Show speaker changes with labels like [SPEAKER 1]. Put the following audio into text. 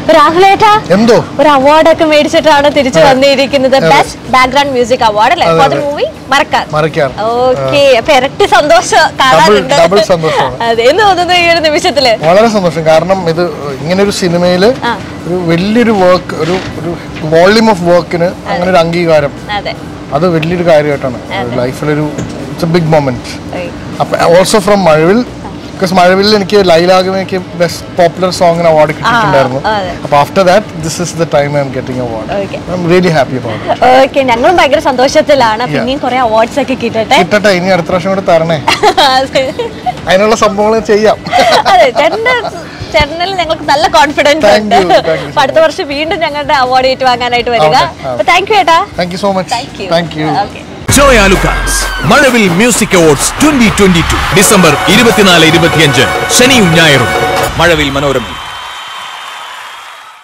[SPEAKER 1] അപ്പൊ രാഹുലേട്ടാ
[SPEAKER 2] എന്തോ
[SPEAKER 1] ഒരു അവാർഡൊക്കെ മേടിച്ചിട്ടാണ് തിരിച്ചു വന്നിരിക്കുന്നത് ബെസ്റ്റ് ബാക്ക്ഗ്രൗണ്ട് മ്യൂസിക് അവാർഡ് അല്ലേ
[SPEAKER 2] അതെ,
[SPEAKER 1] ഫോർ
[SPEAKER 2] അതെ.
[SPEAKER 1] മൂവി മറക്കാൻ
[SPEAKER 2] മറക്കാൻ
[SPEAKER 1] ഓക്കെ അപ്പൊ ഇരട്ടി സന്തോഷം കാണാനുണ്ട്
[SPEAKER 2] double സന്തോഷമാണ്.
[SPEAKER 1] അതെ എന്ന് തോന്നുന്നു ഈ ഒരു നിമിഷത്തില്
[SPEAKER 2] വളരെ സന്തോഷം കാരണം ഇത് ഇങ്ങനെ ഒരു സിനിമയില്
[SPEAKER 1] ആ.
[SPEAKER 2] ഒരു വലിയൊരു വർക്ക് ഒരു ഒരു വോള്യൂം ഓഫ് വർക്കിന് അങ്ങനെ ഒരു അംഗീകാരം
[SPEAKER 1] അതെ
[SPEAKER 2] അത് വലിയൊരു കാര്യമായിട്ടാണ് ലൈഫിലൊരു it's a big moment
[SPEAKER 1] Okay.
[SPEAKER 2] അപ്പൊ also from Mazhavil because Mazhavil എനിക്ക് ലൈലാഗിന് എനിക്ക് ബെസ്റ്റ് പോപ്പുലർ സോങ്ങിന് അവാർഡ് കിട്ടിയിട്ടുണ്ടായിരുന്നു
[SPEAKER 1] അതെ.
[SPEAKER 2] അപ്പൊ after that this is the time I'm getting award
[SPEAKER 1] Okay.
[SPEAKER 2] I'm really happy about
[SPEAKER 1] okay ഞങ്ങളും ഭയങ്കര സന്തോഷത്തിലാണ് പിന്നെയും കുറെ അവാർഡ്സ് ഒക്കെ കിട്ടട്ടെ
[SPEAKER 2] കിട്ടട്ടെ ഇനി അടുത്ത പ്രാവശ്യം കൂടെ തരണേ
[SPEAKER 1] അതെ.
[SPEAKER 2] അതിനുള്ള സംഭവങ്ങൾ ചെയ്യാം
[SPEAKER 1] അതെ ചേട്ടന്റെ ചേട്ടനിൽ ഞങ്ങൾക്ക് നല്ല കോൺഫിഡൻസ്
[SPEAKER 2] Thank
[SPEAKER 1] ഉണ്ട്
[SPEAKER 2] you, thank you so
[SPEAKER 1] അപ്പൊ അടുത്ത വർഷം വീണ്ടും ഞങ്ങളുടെ അവാർഡ് ഏറ്റുവാങ്ങാനായിട്ട് വരിക
[SPEAKER 2] ആവട്ടെ, ആവട്ടെ.
[SPEAKER 1] താങ്ക് യു ഏട്ടാ
[SPEAKER 2] thank you so much
[SPEAKER 1] thank you
[SPEAKER 2] thank you
[SPEAKER 1] okay
[SPEAKER 3] Joyalukkas Mazhavil music awards twenty twenty two December ഇരുപത്തിനാല് ഇരുപത്തിയഞ്ച് ശനിയും ഞായറും മഴവിൽ മനോരമ